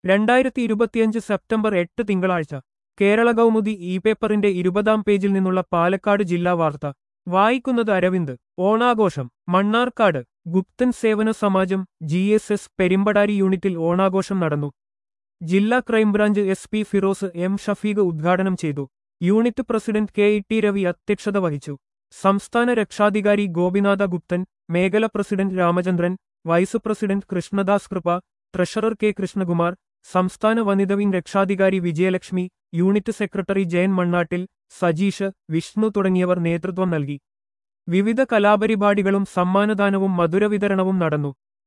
രണ്ടായിരത്തി ഇരുപത്തിയഞ്ച് സെപ്റ്റംബർ എട്ട് തിങ്കളാഴ്ച കേരള കൗമുദി ഇ പേപ്പറിന്റെ ഇരുപതാം പേജിൽ നിന്നുള്ള പാലക്കാട് ജില്ലാ വാർത്ത വായിക്കുന്നത് അരവിന്ദ് ഓണാഘോഷം Mannarkkad Gupthan Sevana Samajam G S S Perimbadari യൂണിറ്റിൽ ഓണാഘോഷം നടന്നു ജില്ലാ crime branch S P Firoz M Shafeeq ഉദ്ഘാടനം ചെയ്തു unit president K E T Ravi അധ്യക്ഷത വഹിച്ചു സംസ്ഥാന രക്ഷാധികാരി ഗോപിനാഥ ഗുപ്തൻ മേഖല president Ramachandran vice president Krishnadas Kripa treasurer K Krishnakumar സംസ്ഥാന വനിത വിംഗ് രക്ഷാധികാരി വിജയലക്ഷ്മി യൂണിറ്റ് സെക്രട്ടറി ജയൻ മണ്ണാട്ടിൽ സജീഷ് വിഷ്ണു തുടങ്ങിയവർ നേതൃത്വം നൽകി വിവിധ കലാപരിപാടികളും സമ്മാനദാനവും മധുരവിതരണവും നടന്നു